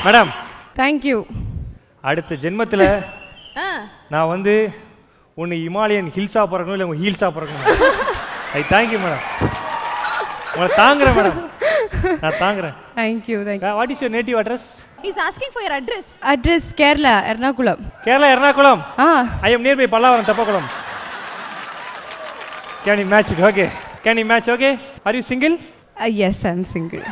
madam thank you அடுத்த ஜென்மத்தில் ஆ, நான் வந்து ஒன்று இமாலயன் ஹில்ஸாக பிறக்கணும் இல்லை உங்கள் ஹீல்ஸாக பிறக்கணும் ஐ தேங்க்யூ மேடம் உங்களை தாங்குறேன் மேடம் நான் தாங்குறேன் thank you thank you what is your native address he's asking for your address address Kerala Ernakulam Kerala Ernakulam ah I am nearby Pallavaram Theppakulam can you match it okay can you match okay are you single yes I am single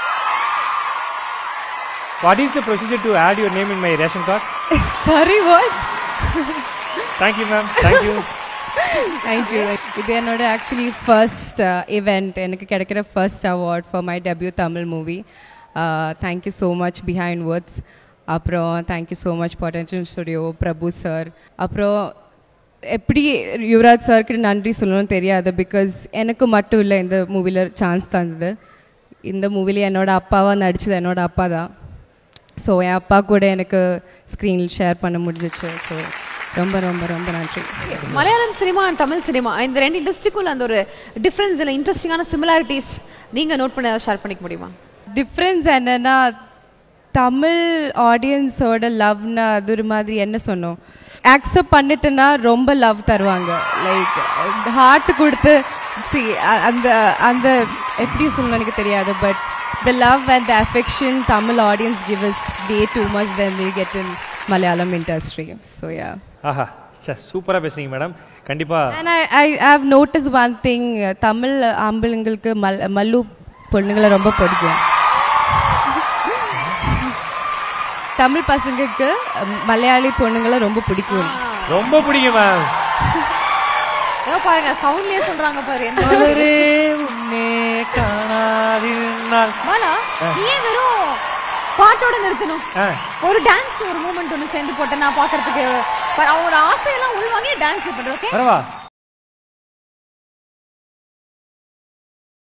what is the procedure to add your name in my ration card sorry what thank you ma'am thank you thank you இது என்னோட actually first event எனக்கு கிடைக்கிற first award for my debut Tamil movie thank you so much behind words அப்புறம் thank you so much potential studio Prabhu sir அப்புறம் எப்படி யுவராஜ் சாருக்கு நன்றி சொல்லணும்னு தெரியாது பிகாஸ் எனக்கு மட்டும் இல்லை இந்த மூவியில் சான்ஸ் தந்தது இந்த மூவில என்னோட அப்பாவாக நடிச்சது என்னோட அப்பா தான் ஸோ என் அப்பா கூட எனக்கு ஸ்க்ரீனில் ஷேர் பண்ண முடிஞ்சிச்சு ஸோ ரொம்ப ரொம்ப ரொம்ப நன்றி Malayalam cinema and Tamil cinema இந்த ரெண்டு இண்டஸ்ட்ரிக்குள்ள அந்த ஒரு டிஃப்ரென்ஸ் இல்லை இன்ட்ரெஸ்டிங்கான சிமிலாரிட்டிஸ் நீங்க நோட் பண்ண ஷேர் பண்ணிக்க முடியுமா டிஃப்ரென்ஸ் என்னன்னா தமிழ் ஆடியன்ஸோட லவ்னா அது ஒரு மாதிரி என்ன சொன்னோம் ஆக்செப்ட் பண்ணிட்டுனா ரொம்ப லவ் தருவாங்க லைக் ஹார்ட் கொடுத்து சி அந்த அந்த எப்படி சொல்லணும் எனக்கு தெரியாது but the love and the affection Tamil audience give is way too much then you get in Malayalam industry so yeah ஆஹா சார் சூப்பராக பேசுறீங்க மேடம் கண்டிப்பாக and I I have notice one thing Tamil ஆம்பளைங்களுக்கு மல் மல்லு பொண்ணுங்களை ரொம்ப பிடிக்கும் தமிழ் பசங்களுக்கு அஹ், மலையாளி பொண்ணுங்களை ரொம்ப பிடிக்கும் ரொம்ப பிடிக்கும் மேம் ஏதோ பாருங்க சவுண்ட்லயே சொல்றாங்க பாரு எந்த மலரே உன்னே காணாதிருந்தால் பாலா நீ ஏன் வெறும் பாட்டோட நிறுத்தணும் ஆ ஒரு டான்ஸ் ஒரு மூமெண்ட் ஒன்று சேர்ந்து போட்டேன் நான் பாக்குறதுக்கு எவ்வளவு- பாரு, அவனோட ஆசையெல்லாம் உள்வாங்கி டான்ஸ் பண்ற ஓகே வரவா